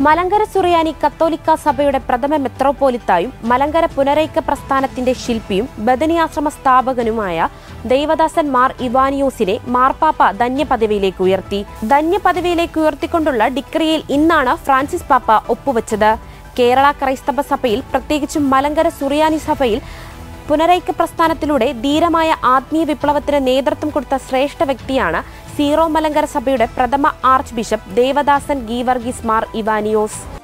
മലങ്കര സുറിയാനി കത്തോലിക്ക സഭയുടെ പ്രഥമ മെത്രോപോലിത്തായും മലങ്കര പുനരൈക്യ പ്രസ്ഥാനത്തിന്റെ ശില്പിയും ബദനിയാശ്രമ സ്ഥാപകനുമായ ദൈവദാസൻ മാർ ഇവാനിയോസിനെ മാർപ്പാപ്പ ധന്യപദവിയിലേക്ക് ഉയർത്തി ധന്യപദവിയിലേക്ക് ഉയർത്തിക്കൊണ്ടുള്ള ഡിക്രിയിൽ ഇന്നാണ് ഫ്രാൻസിസ് പാപ്പ ഒപ്പുവെച്ചത് കേരള ക്രൈസ്തവ സഭയിൽ പ്രത്യേകിച്ചും മലങ്കര സുറിയാനി സഭയിൽ പുനരൈക്യ പ്രസ്ഥാനത്തിലൂടെ ധീരമായ ആത്മീയ വിപ്ലവത്തിന് നേതൃത്വം കൊടുത്ത ശ്രേഷ്ഠ വ്യക്തിയാണ് സീറോ മലങ്കര സഭയുടെ പ്രഥമ ആർച്ച് ബിഷപ്പ് ദേവദാസൻ ഗീവർഗീസ് മാർ ഇവാനിയോസ്